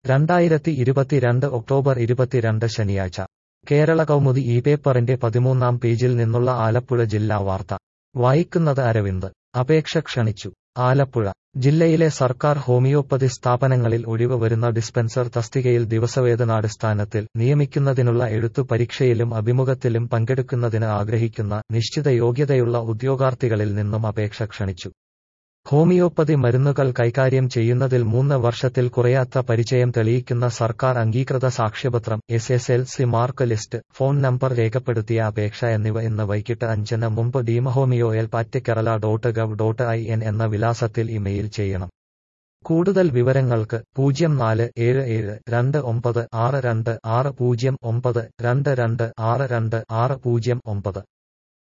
രണ്ടായിരത്തി ഇരുപത്തിരണ്ട് ഒക്ടോബർ ഇരുപത്തിരണ്ട് ശനിയാഴ്ച കേരള കൗമുദി ഈ പേപ്പറിന്റെ പതിമൂന്നാം പേജിൽ നിന്നുള്ള ആലപ്പുഴ ജില്ലാ വാർത്ത വായിക്കുന്നത് അരവിന്ദ് അപേക്ഷ ക്ഷണിച്ചു ആലപ്പുഴ ജില്ലയിലെ സർക്കാർ ഹോമിയോപ്പതി സ്ഥാപനങ്ങളിൽ ഒഴിവ് വരുന്ന ഡിസ്പെൻസർ തസ്തികയിൽ ദിവസവേതനാടിസ്ഥാനത്തിൽ നിയമിക്കുന്നതിനുള്ള എഴുത്തു പരീക്ഷയിലും അഭിമുഖത്തിലും പങ്കെടുക്കുന്നതിന് ആഗ്രഹിക്കുന്ന നിശ്ചിത യോഗ്യതയുള്ള ഉദ്യോഗാർത്ഥികളിൽ നിന്നും അപേക്ഷ ക്ഷണിച്ചു ഹോമിയോപ്പതി മരുന്നുകൾ കൈകാര്യം ചെയ്യുന്നതിൽ മൂന്ന് വർഷത്തിൽ കുറയാത്ത പരിചയം തെളിയിക്കുന്ന സർക്കാർ അംഗീകൃത സാക്ഷ്യപത്രം S S L C mark list phone number രേഖപ്പെടുത്തിയ അപേക്ഷ എന്നിവ ഇന്ന് വൈകിട്ട് അഞ്ചിന് മുമ്പ് ഡീമഹോമിയോ എൽ പാറ്റ് Kerala dot gov dot I N എന്ന വിലാസത്തിൽ ഇമെയിൽ ചെയ്യണം കൂടുതൽ വിവരങ്ങൾക്ക് പൂജ്യം നാല് ഏഴ് ഏഴ് രണ്ട് ഒമ്പത് ആറ് രണ്ട് ആറ് പൂജ്യം ഒമ്പത് രണ്ട് രണ്ട് ആറ് രണ്ട് ആറ് പൂജ്യം ഒമ്പത്